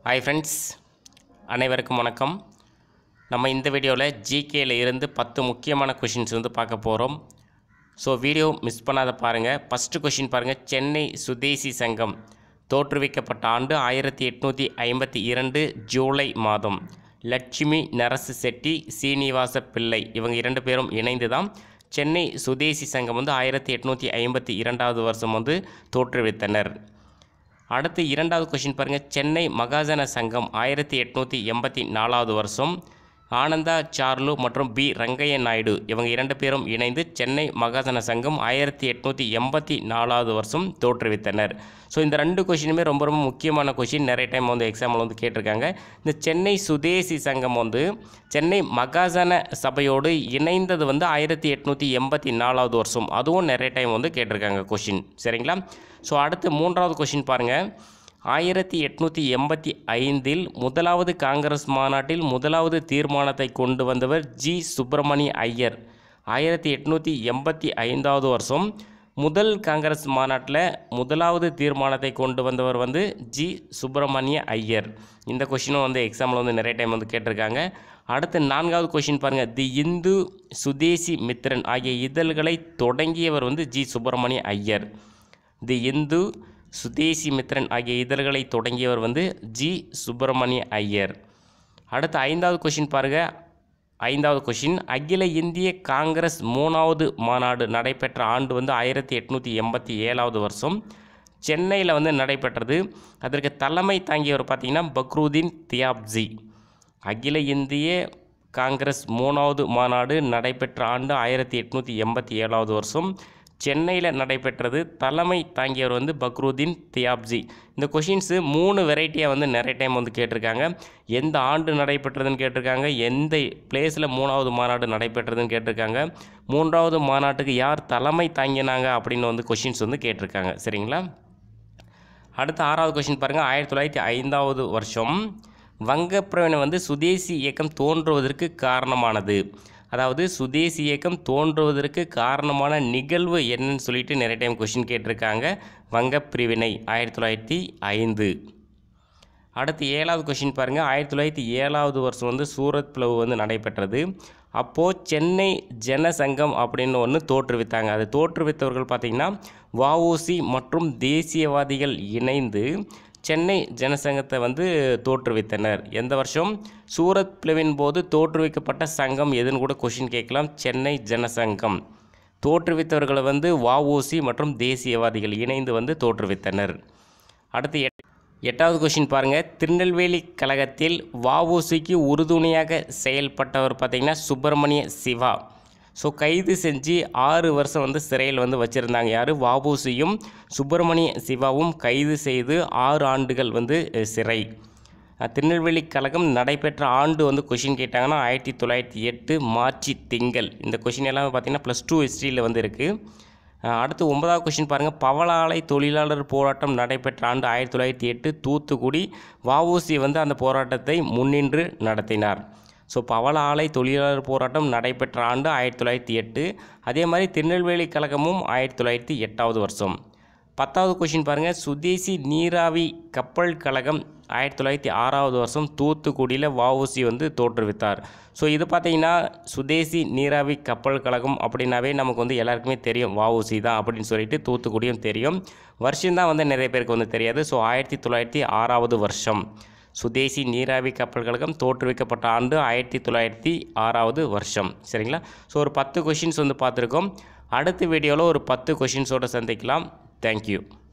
hi friends அனைவருக்கும் வணக்கம் நம்ம இந்த வீடியோவில் ஜிகேல இருந்து பத்து முக்கியமான கொஷின்ஸ் வந்து பார்க்க போகிறோம் ஸோ வீடியோ மிஸ் பண்ணாத பாருங்கள் ஃபஸ்ட்டு கொஷின் பாருங்கள் சென்னை சுதேசி சங்கம் தோற்றுவிக்கப்பட்ட ஆண்டு ஆயிரத்தி எட்நூற்றி ஐம்பத்தி இரண்டு ஜூலை மாதம் லட்சுமி நரசு செட்டி சீனிவாச பிள்ளை இவங்க இரண்டு பேரும் இணைந்து தான் சென்னை சுதேசி சங்கம் வந்து ஆயிரத்தி எட்நூற்றி ஐம்பத்தி இரண்டாவது வருஷம் வந்து தோற்றுவித்தனர் அடுத்து இரண்டாவது கொஷின் பாருங்கள் சென்னை மகாஜன சங்கம் ஆயிரத்தி எட்நூற்றி எண்பத்தி நாலாவது வருஷம் ஆனந்தா சார்லு மற்றும் பி ரங்கைய நாயுடு இவங்க இரண்டு பேரும் இணைந்து சென்னை மகாஜன சங்கம் ஆயிரத்தி எட்நூற்றி எண்பத்தி நாலாவது வருஷம் தோற்றுவித்தனர் ஸோ இந்த ரெண்டு கொஷினுமே ரொம்ப ரொம்ப முக்கியமான கொஷின் நிறைய டைம் வந்து எக்ஸாம்பிள் வந்து கேட்டிருக்காங்க இந்த சென்னை சுதேசி சங்கம் வந்து சென்னை மகாஜன சபையோடு இணைந்தது வந்து ஆயிரத்தி எட்நூற்றி எண்பத்தி நாலாவது வருஷம் அதுவும் நிறைய டைம் வந்து கேட்டிருக்காங்க கொஷின் சரிங்களா ஸோ அடுத்து மூன்றாவது கொஷின் பாருங்கள் ஆயிரத்தி எட்நூற்றி எண்பத்தி ஐந்தில் முதலாவது காங்கிரஸ் மாநாட்டில் முதலாவது தீர்மானத்தை கொண்டு வந்தவர் ஜி சுப்பிரமணிய ஐயர் ஆயிரத்தி எட்நூற்றி எண்பத்தி ஐந்தாவது வருஷம் முதல் காங்கிரஸ் மாநாட்டில் முதலாவது தீர்மானத்தை கொண்டு வந்தவர் வந்து ஜி சுப்பிரமணிய ஐயர் இந்த கொஷினும் வந்து எக்ஸாமில் வந்து நிறைய டைம் வந்து கேட்டிருக்காங்க அடுத்து நான்காவது கொஷின் பாருங்கள் தி இந்து சுதேசி மித்திரன் ஆகிய இதழ்களை தொடங்கியவர் வந்து ஜி சுப்பிரமணிய ஐயர் தி இந்து சுதேசி மித்ரன் ஆகிய இதழ்களை தொடங்கியவர் வந்து ஜி சுப்பிரமணிய ஐயர் அடுத்து ஐந்தாவது கொஷின் பாருங்கள் ஐந்தாவது கொஷின் அகில இந்திய காங்கிரஸ் மூணாவது மாநாடு நடைபெற்ற ஆண்டு வந்து ஆயிரத்தி எட்நூற்றி எண்பத்தி ஏழாவது வருஷம் சென்னையில் வந்து நடைபெற்றது அதற்கு தலைமை தாங்கியவர் பார்த்திங்கன்னா பக்ரூதீன் தியாப்ஜி அகில இந்திய காங்கிரஸ் மூணாவது மாநாடு நடைபெற்ற ஆண்டு ஆயிரத்தி எட்நூற்றி எண்பத்தி ஏழாவது வருஷம் சென்னையில் நடைபெற்றது தலைமை தாங்கியவர் வந்து பக்ரூதீன் தியாப்ஜி இந்த கொஷின்ஸு மூணு வெரைட்டியாக வந்து நிறைய டைம் வந்து கேட்டிருக்காங்க எந்த ஆண்டு நடைபெற்றதுன்னு கேட்டிருக்காங்க எந்த பிளேஸில் மூணாவது மாநாடு நடைபெற்றதுன்னு கேட்டிருக்காங்க மூன்றாவது மாநாட்டுக்கு யார் தலைமை தாங்கினாங்க அப்படின்னு வந்து கொஷின்ஸ் வந்து கேட்டிருக்காங்க சரிங்களா அடுத்த ஆறாவது கொஷின் பாருங்கள் ஆயிரத்தி தொள்ளாயிரத்தி ஐந்தாவது வருஷம் வங்கப்பிரவனை வந்து சுதேசி இயக்கம் தோன்றுவதற்கு காரணமானது அதாவது சுதேசி இயக்கம் தோன்றுவதற்கு காரணமான நிகழ்வு என்னன்னு சொல்லிட்டு நிறைய டைம் கொஷின் கேட்டிருக்காங்க வங்கப்பிரிவினை ஆயிரத்தி தொள்ளாயிரத்தி ஐந்து அடுத்து ஏழாவது கொஷின் பாருங்கள் ஆயிரத்தி தொள்ளாயிரத்தி ஏழாவது வருஷம் வந்து சூரத் பிளவு வந்து நடைபெற்றது அப்போது சென்னை ஜனசங்கம் அப்படின்னு ஒன்று தோற்றுவித்தாங்க அது தோற்றுவித்தவர்கள் பார்த்திங்கன்னா வஉசி மற்றும் தேசியவாதிகள் இணைந்து சென்னை ஜனசங்கத்தை வந்து தோற்றுவித்தனர் எந்த வருஷம் சூரத் பிளவின் போது தோற்றுவிக்கப்பட்ட சங்கம் எதுன்னு கூட கொஷின் கேட்கலாம் சென்னை ஜனசங்கம் தோற்றுவித்தவர்களை வந்து வஉசி மற்றும் தேசியவாதிகள் இணைந்து வந்து தோற்றுவித்தனர் அடுத்து எட் எட்டாவது கொஷின் பாருங்கள் திருநெல்வேலி கழகத்தில் வஉசிக்கு உறுதுணையாக செயல்பட்டவர் பார்த்திங்கன்னா சுப்பிரமணிய சிவா ஸோ கைது செஞ்சு ஆறு வருஷம் வந்து சிறையில் வந்து வச்சுருந்தாங்க யார் வஉசியும் சுப்பிரமணிய சிவாவும் கைது செய்து ஆறு ஆண்டுகள் வந்து அஹ், சிறை அஹ், திருநெல்வேலி கழகம் நடைபெற்ற ஆண்டு வந்து கொஷின் கேட்டாங்கன்னா ஆயிரத்தி தொள்ளாயிரத்தி எட்டு மார்ச் திங்கள் இந்த கொஷின் எல்லாமே பார்த்திங்கன்னா ப்ளஸ் டூ ஹிஸ்ட்ரியில் வந்து இருக்குது அடுத்து ஒன்பதாவது கொஷின் பாருங்கள் பவளாலை தொழிலாளர் போராட்டம் நடைபெற்ற ஆண்டு ஆயிரத்தி தொள்ளாயிரத்தி எட்டு தூத்துக்குடி வஉசி வந்து அந்த போராட்டத்தை முன்னின்று நடத்தினார் ஸோ பவள ஆலை தொழிலாளர் போராட்டம் நடைபெற்ற ஆண்டு ஆயிரத்தி தொள்ளாயிரத்தி எட்டு அதே மாதிரி திருநெல்வேலி கழகமும் ஆயிரத்தி தொள்ளாயிரத்தி எட்டாவது வருஷம் பத்தாவது கொஷின் பாருங்கள் சுதேசி நீராவி கப்பல் கழகம் ஆயிரத்தி தொள்ளாயிரத்தி ஆறாவது வருஷம் தூத்துக்குடியில் வஉசி வந்து தோற்றுவித்தார் ஸோ இது பார்த்தீங்கன்னா சுதேசி நீராவி கப்பல் கழகம் அப்படின்னாவே நமக்கு வந்து எல்லாருக்குமே தெரியும் வஉசி தான் அப்படின்னு சொல்லிட்டு தூத்துக்குடியும் தெரியும் வருஷம்தான் வந்து நிறைய பேருக்கு வந்து தெரியாது ஸோ ஆயிரத்தி தொள்ளாயிரத்தி ஆறாவது வருஷம் சுதேசி நீராவி கப்பல் கழகம் தோற்றுவிக்கப்பட்ட ஆண்டு ஆயிரத்தி தொள்ளாயிரத்தி ஆறாவது வருஷம் சரிங்களா ஸோ ஒரு பத்து கொஷின்ஸ் வந்து பார்த்துருக்கோம் அடுத்த வீடியோவில் ஒரு பத்து கொஷின்ஸோடு சந்திக்கலாம் தேங்க்யூ